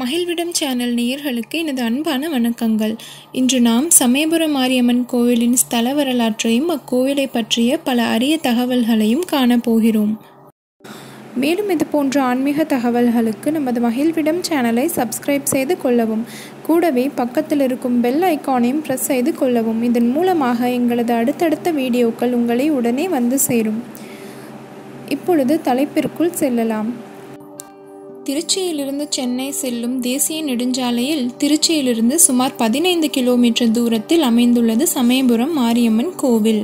மகிழ்விடம் channel நேயர்களுக்கு எனது அன்பான வணக்கங்கள் இன்று நாம் சமயபுரம் மாரியம்மன் கோவிலின் ஸ்தல வரலாற்றையும் அக்கோவிலை பற்றிய பல அரிய தகவல்களையும் காணப்போகிறோம் மேலும் இது போன்ற ஆன்மீக தகவல்களுக்கு நமது மகிழ்விடம் சேனலை சப்ஸ்கிரைப் செய்து கொள்ளவும் கூடவே பக்கத்தில் இருக்கும் பெல் ஐக்கானையும் ப்ரெஸ் செய்து கொள்ளவும் இதன் மூலமாக எங்களது அடுத்தடுத்த வீடியோக்கள் உங்களை உடனே வந்து சேரும் இப்பொழுது தலைப்பிற்குள் செல்லலாம் திருச்சியிலிருந்து சென்னை செல்லும் தேசிய நெடுஞ்சாலையில் திருச்சியிலிருந்து சுமார் பதினைந்து கிலோமீட்டர் தூரத்தில் அமைந்துள்ளது சமயபுரம் மாரியம்மன் கோவில்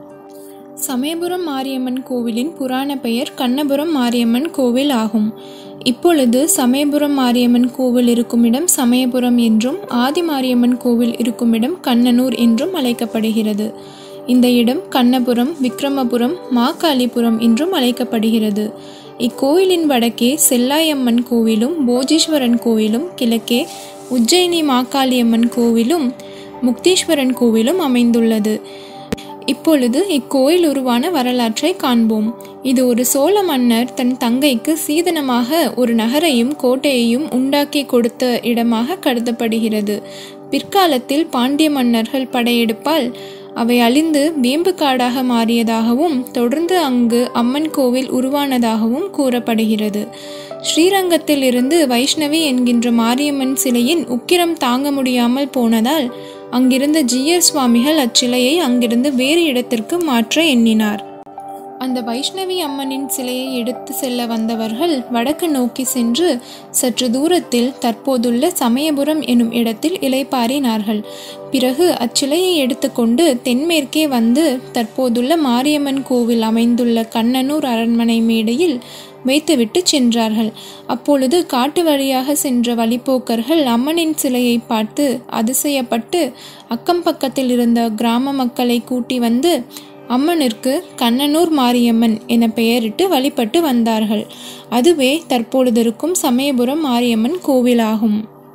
சமயபுரம் மாரியம்மன் கோவிலின் புராண பெயர் கண்ணபுரம் மாரியம்மன் கோவில் ஆகும் இப்பொழுது சமயபுரம் மாரியம்மன் கோவில் இருக்கும் இடம் சமயபுரம் என்றும் ஆதி மாரியம்மன் கோவில் இருக்கும் இடம் கண்ணனூர் என்றும் அழைக்கப்படுகிறது இந்த இடம் கண்ணபுரம் விக்ரமபுரம் மாகாளிபுரம் என்றும் அழைக்கப்படுகிறது இக்கோயிலின் வடக்கே செல்லாயம்மன் கோவிலும் போஜீஸ்வரன் கோவிலும் கிழக்கே உஜ்ஜயினி மாகாளியம்மன் கோவிலும் முக்தீஸ்வரன் கோவிலும் அமைந்துள்ளது இப்பொழுது இக்கோயில் உருவான வரலாற்றை காண்போம் இது ஒரு சோழ மன்னர் தன் தங்கைக்கு சீதனமாக ஒரு நகரையும் கோட்டையையும் உண்டாக்கி கொடுத்த இடமாக கருதப்படுகிறது பிற்காலத்தில் பாண்டிய மன்னர்கள் படையெடுப்பால் அவை அழிந்து வேம்பு காடாக மாறியதாகவும் தொடர்ந்து அங்கு அம்மன் கோவில் உருவானதாகவும் கூறப்படுகிறது ஸ்ரீரங்கத்தில் இருந்து வைஷ்ணவி என்கின்ற மாரியம்மன் சிலையின் உக்கிரம் தாங்க முடியாமல் போனதால் அங்கிருந்த ஜீயர் சுவாமிகள் அச்சிலையை அங்கிருந்து வேறு இடத்திற்கு மாற்ற எண்ணினார் அந்த வைஷ்ணவி அம்மனின் சிலையை எடுத்து செல்ல வந்தவர்கள் வடக்கு நோக்கி சென்று சற்று தூரத்தில் தற்போதுள்ள சமயபுரம் எனும் இடத்தில் இலைப்பாரினார்கள் பிறகு அச்சிலையை எடுத்துக்கொண்டு தென்மேற்கே வந்து தற்போதுள்ள மாரியம்மன் கோவில் அமைந்துள்ள கண்ணனூர் அரண்மனை மேடையில் வைத்துவிட்டு சென்றார்கள் அப்பொழுது காட்டு வழியாக சென்ற வழிப்போக்கர்கள் அம்மனின் சிலையை பார்த்து அதிசயப்பட்டு அக்கம் பக்கத்தில் இருந்த கிராம மக்களை கூட்டி வந்து அம்மனிற்கு கண்ணனூர் மாரியம்மன் என பெயரிட்டு வழிபட்டு வந்தார்கள் அதுவே தற்பொழுதிருக்கும் சமயபுரம் மாரியம்மன் கோவிலாகும்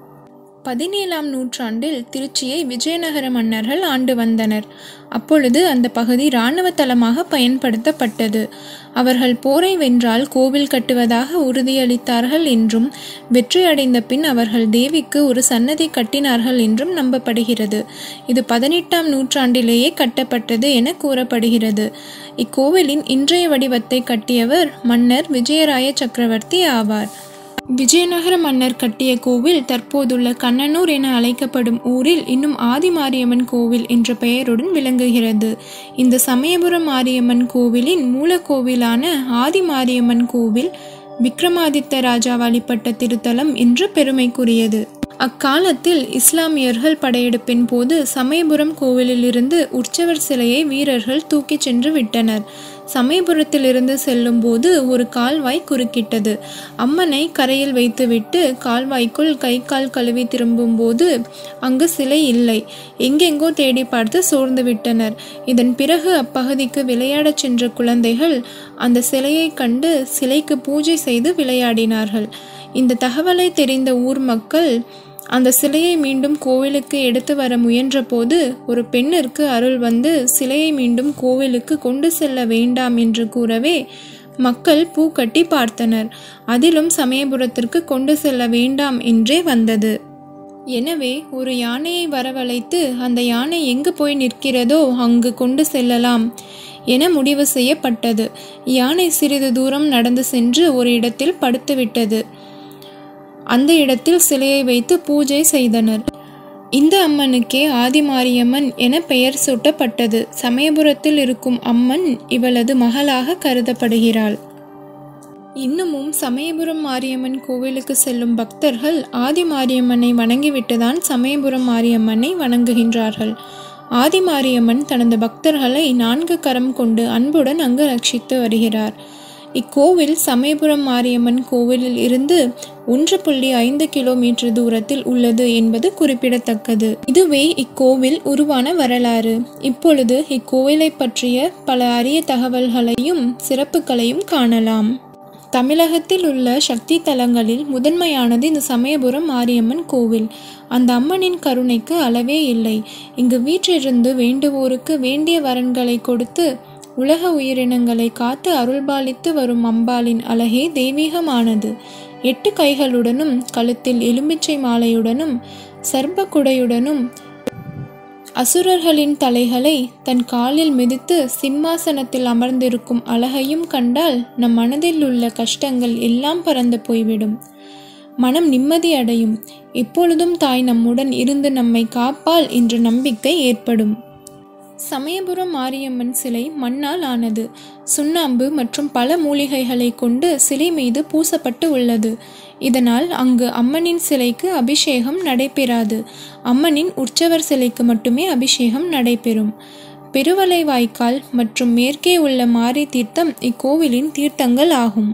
பதினேழாம் நூற்றாண்டில் திருச்சியை விஜயநகர மன்னர்கள் ஆண்டு வந்தனர் அப்பொழுது அந்த பகுதி இராணுவ தளமாக பயன்படுத்தப்பட்டது அவர்கள் போரை வென்றால் கோவில் கட்டுவதாக உறுதியளித்தார்கள் என்றும் வெற்றி அடைந்த பின் அவர்கள் தேவிக்கு ஒரு சன்னதி கட்டினார்கள் என்றும் நம்பப்படுகிறது இது பதினெட்டாம் நூற்றாண்டிலேயே கட்டப்பட்டது என கூறப்படுகிறது இக்கோவிலின் இன்றைய வடிவத்தை கட்டியவர் மன்னர் விஜயராய சக்கரவர்த்தி ஆவார் விஜயநகர மன்னர் கட்டிய கோவில் தற்போதுள்ள கண்ணனூர் என அழைக்கப்படும் ஊரில் இன்னும் ஆதி மாரியம்மன் கோவில் என்ற பெயருடன் விளங்குகிறது இந்த சமயபுரம் மாரியம்மன் கோவிலின் மூலக்கோவிலான ஆதி மாரியம்மன் கோவில் விக்ரமாதித்த ராஜா வழிபட்ட திருத்தலம் என்று பெருமைக்குரியது அக்காலத்தில் இஸ்லாமியர்கள் படையெடுப்பின் போது சமயபுரம் கோவிலிலிருந்து உற்சவர் சிலையை வீரர்கள் தூக்கிச் சென்று விட்டனர் சமயபுரத்திலிருந்து செல்லும் போது ஒரு கால்வாய் குறுக்கிட்டது அம்மனை கரையில் வைத்துவிட்டு கால்வாய்க்குள் கை கால் கழுவி திரும்பும்போது அங்கு சிலை இல்லை எங்கெங்கோ தேடி பார்த்து சோர்ந்து விட்டனர் இதன் பிறகு அப்பகுதிக்கு விளையாடச் சென்ற குழந்தைகள் அந்த சிலையை கண்டு சிலைக்கு பூஜை செய்து விளையாடினார்கள் இந்த தகவலை தெரிந்த ஊர் மக்கள் அந்த சிலையை மீண்டும் கோவிலுக்கு எடுத்து வர முயன்றபோது ஒரு பெண்ணிற்கு அருள் வந்து சிலையை மீண்டும் கோவிலுக்கு கொண்டு செல்ல வேண்டாம் என்று கூறவே மக்கள் பூ கட்டி பார்த்தனர் அதிலும் சமயபுரத்திற்கு கொண்டு செல்ல வேண்டாம் என்றே வந்தது எனவே ஒரு யானையை வரவழைத்து அந்த யானை எங்கு போய் நிற்கிறதோ அங்கு கொண்டு செல்லலாம் என முடிவு செய்யப்பட்டது யானை சிறிது தூரம் நடந்து சென்று ஒரு இடத்தில் படுத்துவிட்டது அந்த இடத்தில் சிலையை வைத்து பூஜை செய்தனர் இந்த அம்மனுக்கே ஆதிமாரியம்மன் என பெயர் சூட்டப்பட்டது சமயபுரத்தில் இருக்கும் அம்மன் இவளது மகளாக கருதப்படுகிறாள் இன்னமும் சமயபுரம் மாரியம்மன் கோவிலுக்கு செல்லும் பக்தர்கள் ஆதி மாரியம்மனை வணங்கிவிட்டுதான் சமயபுரம் மாரியம்மனை வணங்குகின்றார்கள் ஆதி மாரியம்மன் தனது பக்தர்களை நான்கு கரம் கொண்டு அன்புடன் அங்கு ரட்சித்து வருகிறார் இக்கோவில் சமயபுரம் மாரியம்மன் கோவிலில் இருந்து ஒன்று புள்ளி ஐந்து கிலோமீட்டர் தூரத்தில் உள்ளது என்பது குறிப்பிடத்தக்கது இதுவே இக்கோவில் உருவான வரலாறு இப்பொழுது இக்கோவிலை பற்றிய பல அரிய தகவல்களையும் சிறப்புகளையும் காணலாம் தமிழகத்தில் உள்ள சக்தி தலங்களில் முதன்மையானது இந்த சமயபுரம் மாரியம்மன் கோவில் அந்த அம்மனின் கருணைக்கு அளவே இல்லை இங்கு வீற்றிருந்து வேண்டுவோருக்கு வேண்டிய வரன்களை கொடுத்து உலக உயிரினங்களை காத்து அருள்பாலித்து வரும் அம்பாளின் அழகே தெய்வீகமானது எட்டு கைகளுடனும் கழுத்தில் எலுமிச்சை மாலையுடனும் சர்ப்ப குடையுடனும் அசுரர்களின் தலைகளை தன் காலில் மிதித்து சிம்மாசனத்தில் அமர்ந்திருக்கும் அழகையும் கண்டால் நம் மனதில் உள்ள கஷ்டங்கள் எல்லாம் பறந்து போய்விடும் மனம் நிம்மதி அடையும் எப்பொழுதும் தாய் நம்முடன் இருந்து நம்மை காப்பாள் என்ற நம்பிக்கை ஏற்படும் சமயபுரம் மாரியம்மன் சிலை மண்ணால் ஆனது சுண்ணாம்பு மற்றும் பல மூலிகைகளை கொண்டு சிலை மீது பூசப்பட்டு உள்ளது இதனால் அங்கு அம்மனின் சிலைக்கு அபிஷேகம் நடைபெறாது அம்மனின் உற்சவர் சிலைக்கு மட்டுமே அபிஷேகம் நடைபெறும் பெருவலை வாய்க்கால் மற்றும் மேற்கே உள்ள மாரி தீர்த்தம் இக்கோவிலின் தீர்த்தங்கள் ஆகும்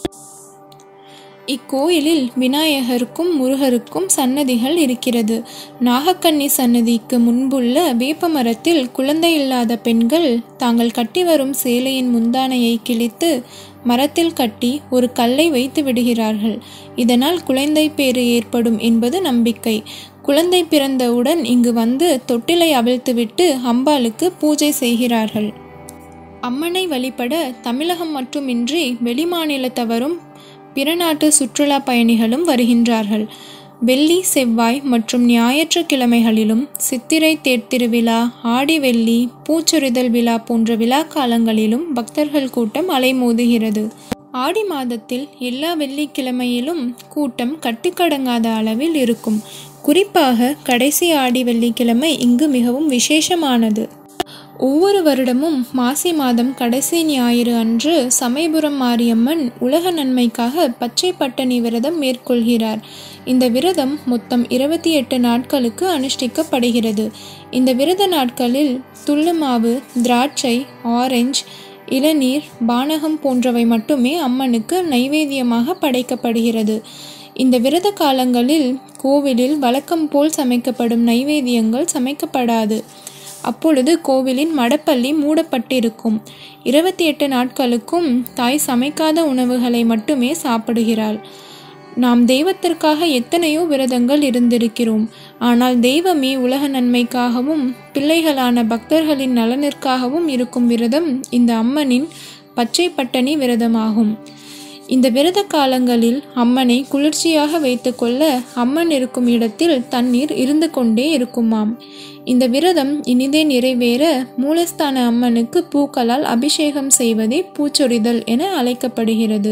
இக்கோயிலில் விநாயகருக்கும் முருகருக்கும் சன்னதிகள் இருக்கிறது நாகக்கன்னி சன்னதிக்கு முன்புள்ள வேப்ப மரத்தில் குழந்தை இல்லாத பெண்கள் தாங்கள் கட்டி வரும் சேலையின் முந்தானையை கிழித்து மரத்தில் கட்டி ஒரு கல்லை வைத்து விடுகிறார்கள் இதனால் குழந்தை பேறு ஏற்படும் என்பது நம்பிக்கை குழந்தை பிறந்தவுடன் இங்கு வந்து தொட்டிலை அவிழ்த்துவிட்டு அம்பாளுக்கு பூஜை செய்கிறார்கள் அம்மனை வழிபட தமிழகம் மட்டுமின்றி வெளிமாநிலத்தவரும் பிற நாட்டு சுற்றுலா பயணிகளும் வருகின்றார்கள் வெள்ளி செவ்வாய் மற்றும் ஞாயிற்றுக்கிழமைகளிலும் சித்திரை தேர் திருவிழா ஆடி வெள்ளி பூச்சொரிதல் விழா போன்ற விழா காலங்களிலும் பக்தர்கள் கூட்டம் அலைமோதுகிறது ஆடி மாதத்தில் எல்லா வெள்ளிக்கிழமையிலும் கூட்டம் கட்டுக்கடங்காத அளவில் இருக்கும் குறிப்பாக கடைசி ஆடி வெள்ளிக்கிழமை இங்கு மிகவும் விசேஷமானது ஒவ்வொரு வருடமும் மாசி மாதம் கடைசி ஞாயிறு அன்று சமயபுரம் மாரியம்மன் உலக நன்மைக்காக பச்சை பட்டணி விரதம் மேற்கொள்கிறார் இந்த விரதம் மொத்தம் இருபத்தி எட்டு நாட்களுக்கு அனுஷ்டிக்கப்படுகிறது இந்த விரத நாட்களில் துள்ளுமாவு திராட்சை ஆரஞ்சு இளநீர் பானகம் போன்றவை மட்டுமே அம்மனுக்கு நைவேத்தியமாக படைக்கப்படுகிறது இந்த விரத காலங்களில் கோவிலில் வழக்கம் போல் சமைக்கப்படும் நைவேத்தியங்கள் சமைக்கப்படாது அப்பொழுது கோவிலின் மடப்பள்ளி மூடப்பட்டிருக்கும் இருபத்தி எட்டு நாட்களுக்கும் தாய் சமைக்காத உணவுகளை மட்டுமே சாப்பிடுகிறாள் நாம் தெய்வத்திற்காக எத்தனையோ விரதங்கள் இருந்திருக்கிறோம் ஆனால் தெய்வமே உலக நன்மைக்காகவும் பிள்ளைகளான பக்தர்களின் நலனிற்காகவும் இருக்கும் விரதம் இந்த அம்மனின் பச்சை பட்டணி விரதமாகும் இந்த விரத காலங்களில் அம்மனை குளிர்ச்சியாக வைத்துக்கொள்ள அம்மன் இருக்கும் இடத்தில் தண்ணீர் இருந்து கொண்டே இருக்குமாம் இந்த விரதம் இனிதே நிறைவேற மூலஸ்தான அம்மனுக்கு பூக்களால் அபிஷேகம் செய்வதே பூச்சொரிதல் என அழைக்கப்படுகிறது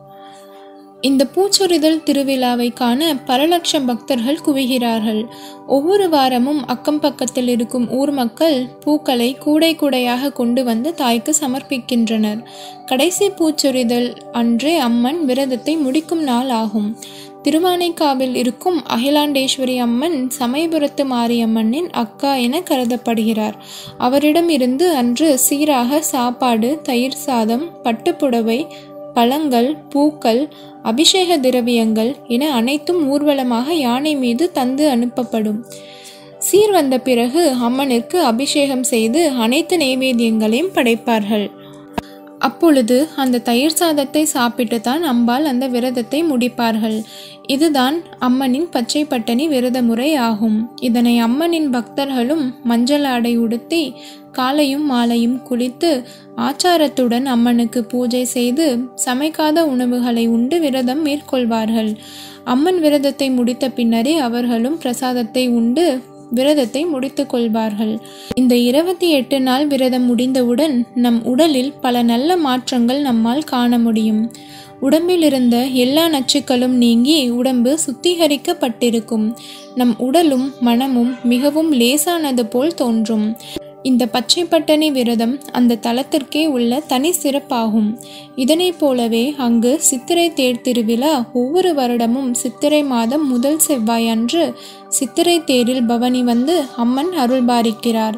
இந்த பூச்சொரிதல் திருவிழாவை காண பல லட்சம் பக்தர்கள் குவிகிறார்கள் ஒவ்வொரு வாரமும் அக்கம் பக்கத்தில் இருக்கும் ஊர் மக்கள் பூக்களை கூடை கூடையாக கொண்டு வந்து தாய்க்கு சமர்ப்பிக்கின்றனர் கடைசி பூச்சொரிதல் அன்றே அம்மன் விரதத்தை முடிக்கும் நாள் ஆகும் திருவானைக்காவில் இருக்கும் அகிலாண்டேஸ்வரி அம்மன் சமயபுரத்து மாரியம்மனின் அக்கா என கருதப்படுகிறார் அவரிடம் இருந்து அன்று சீராக சாப்பாடு தயிர் சாதம் பட்டுப்புடவை பழங்கள் பூக்கள் அபிஷேக திரவியங்கள் என அனைத்தும் ஊர்வலமாக யானை மீது தந்து அனுப்பப்படும் சீர் வந்த பிறகு அம்மனிற்கு அபிஷேகம் செய்து அனைத்து நைவேத்தியங்களையும் படைப்பார்கள் அப்பொழுது அந்த தயிர் சாதத்தை சாப்பிட்டு தான் அம்பாள் அந்த விரதத்தை முடிப்பார்கள் இதுதான் அம்மனின் பச்சை பட்டணி விரத முறை ஆகும் இதனை அம்மனின் பக்தர்களும் மஞ்சள் ஆடை உடுத்தி காலையும் மாலையும் குளித்து ஆச்சாரத்துடன் அம்மனுக்கு பூஜை செய்து சமைக்காத உணவுகளை உண்டு விரதம் மேற்கொள்வார்கள் அம்மன் விரதத்தை முடித்த பின்னரே அவர்களும் பிரசாதத்தை உண்டு விரதத்தை முடித்துக் கொள்வார்கள் இந்த இருபத்தி எட்டு நாள் விரதம் முடிந்தவுடன் நம் உடலில் பல நல்ல மாற்றங்கள் நம்மால் காண முடியும் உடம்பில் இருந்த எல்லா நச்சுக்களும் நீங்கி உடம்பு சுத்திகரிக்கப்பட்டிருக்கும் நம் உடலும் மனமும் மிகவும் லேசானது போல் தோன்றும் இந்த பச்சை பட்டணி விரதம் அந்த தலத்திற்கே உள்ள தனி சிறப்பாகும் இதனைப் போலவே அங்கு சித்திரை தேர் திருவிழா ஒவ்வொரு வருடமும் சித்திரை மாதம் முதல் செவ்வாய் அன்று சித்திரை தேரில் பவனி வந்து அம்மன் அருள்பாலிக்கிறார்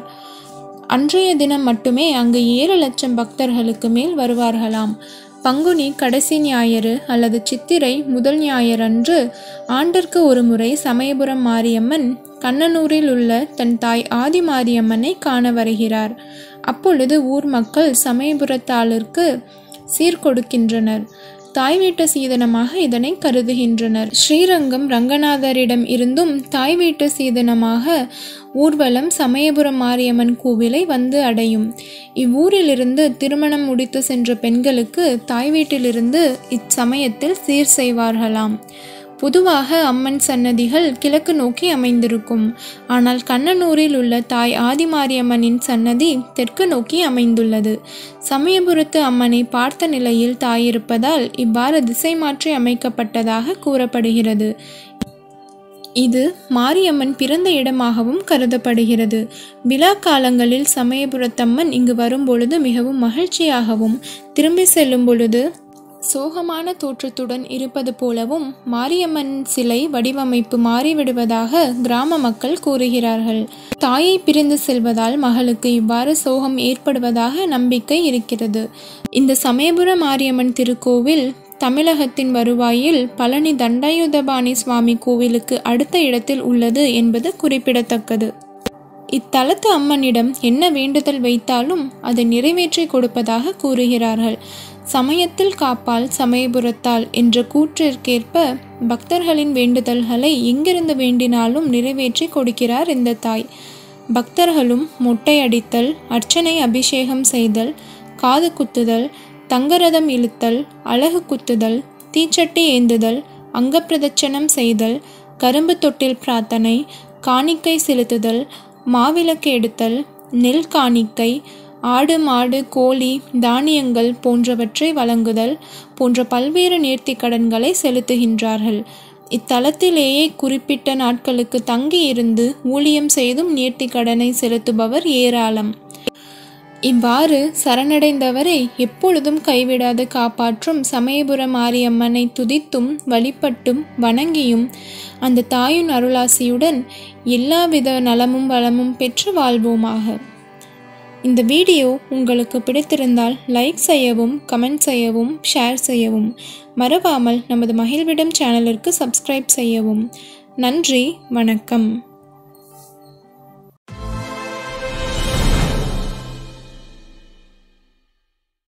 அன்றைய தினம் மட்டுமே அங்கு ஏழு லட்சம் பக்தர்களுக்கு மேல் வருவார்களாம் பங்குனி கடைசி ஞாயிறு அல்லது சித்திரை முதல் ஞாயிறன்று ஆண்டிற்கு ஒரு முறை சமயபுரம் மாரியம்மன் கண்ணனூரில் உள்ள தன் தாய் ஆதி மாரியம்மனை காண வருகிறார் அப்பொழுது ஊர் மக்கள் சமயபுரத்தாளிற்கு சீர்கொடுக்கின்றனர் தாய் வீட்டு சீதனமாக இதனை கருதுகின்றனர் ஸ்ரீரங்கம் ரங்கநாதரிடம் இருந்தும் தாய் வீட்டு சீதனமாக ஊர்வலம் சமயபுரம் மாரியம்மன் கோவிலை வந்து அடையும் இவ்வூரிலிருந்து திருமணம் முடித்து சென்ற பெண்களுக்கு தாய் வீட்டிலிருந்து இச்சமயத்தில் சீர் செய்வார்களாம் பொதுவாக அம்மன் சன்னதிகள் கிழக்கு நோக்கி அமைந்திருக்கும் ஆனால் கண்ணனூரில் உள்ள தாய் ஆதிமாரியம்மனின் சன்னதி தெற்கு நோக்கி அமைந்துள்ளது சமயபுரத்து அம்மனை பார்த்த நிலையில் தாய் இருப்பதால் இவ்வாறு திசை மாற்றி அமைக்கப்பட்டதாக கூறப்படுகிறது இது மாரியம்மன் பிறந்த இடமாகவும் கருதப்படுகிறது விழா காலங்களில் சமயபுரத்தம்மன் இங்கு வரும்பொழுது மிகவும் மகிழ்ச்சியாகவும் திரும்பி செல்லும் பொழுது சோகமான தோற்றத்துடன் இருப்பது போலவும் மாரியம்மன் சிலை வடிவமைப்பு மாறிவிடுவதாக கிராம மக்கள் கூறுகிறார்கள் தாயை பிரிந்து செல்வதால் மகளுக்கு இவ்வாறு சோகம் ஏற்படுவதாக நம்பிக்கை இருக்கிறது இந்த சமயபுர மாரியம்மன் திருக்கோவில் தமிழகத்தின் வருவாயில் பழனி தண்டாயுதபாணி சுவாமி கோவிலுக்கு அடுத்த இடத்தில் உள்ளது என்பது குறிப்பிடத்தக்கது இத்தலத்து அம்மனிடம் என்ன வேண்டுதல் வைத்தாலும் அதை நிறைவேற்றி கொடுப்பதாக கூறுகிறார்கள் சமயத்தில் காப்பால் சமயபுரத்தால் என்ற கூற்றிற்கேற்ப பக்தர்களின் வேண்டுதல்களை எங்கிருந்து வேண்டினாலும் நிறைவேற்றி கொடுக்கிறார் இந்த தாய் பக்தர்களும் மொட்டை அடித்தல் அர்ச்சனை அபிஷேகம் செய்தல் காது குத்துதல் தங்கரதம் இழுத்தல் அழகு குத்துதல் தீச்சட்டி ஏந்துதல் அங்கப்பிரதட்சணம் செய்தல் கரும்பு தொட்டில் பிரார்த்தனை காணிக்கை செலுத்துதல் மாவிளக்கு எடுத்தல் நெல் காணிக்கை ஆடு மாடு கோழி தானியங்கள் போன்றவற்றை வழங்குதல் போன்ற பல்வேறு நேர்த்திக் கடன்களை செலுத்துகின்றார்கள் இத்தலத்திலேயே குறிப்பிட்ட நாட்களுக்கு தங்கி இருந்து ஊழியம் செய்தும் நேர்த்திக் கடனை செலுத்துபவர் ஏராளம் இவ்வாறு சரணடைந்தவரை எப்பொழுதும் கைவிடாது காப்பாற்றும் சமயபுர மாரியம்மனை துதித்தும் வழிபட்டும் வணங்கியும் அந்த தாயின் அருளாசியுடன் எல்லாவித நலமும் வளமும் பெற்று வாழ்வோமாக இந்த வீடியோ உங்களுக்கு பிடித்திருந்தால் லைக் செய்யவும் கமெண்ட் செய்யவும் ஷேர் செய்யவும் மறவாமல் நமது மகிழ்விடம் சேனலிற்கு சப்ஸ்கிரைப் செய்யவும் நன்றி வணக்கம்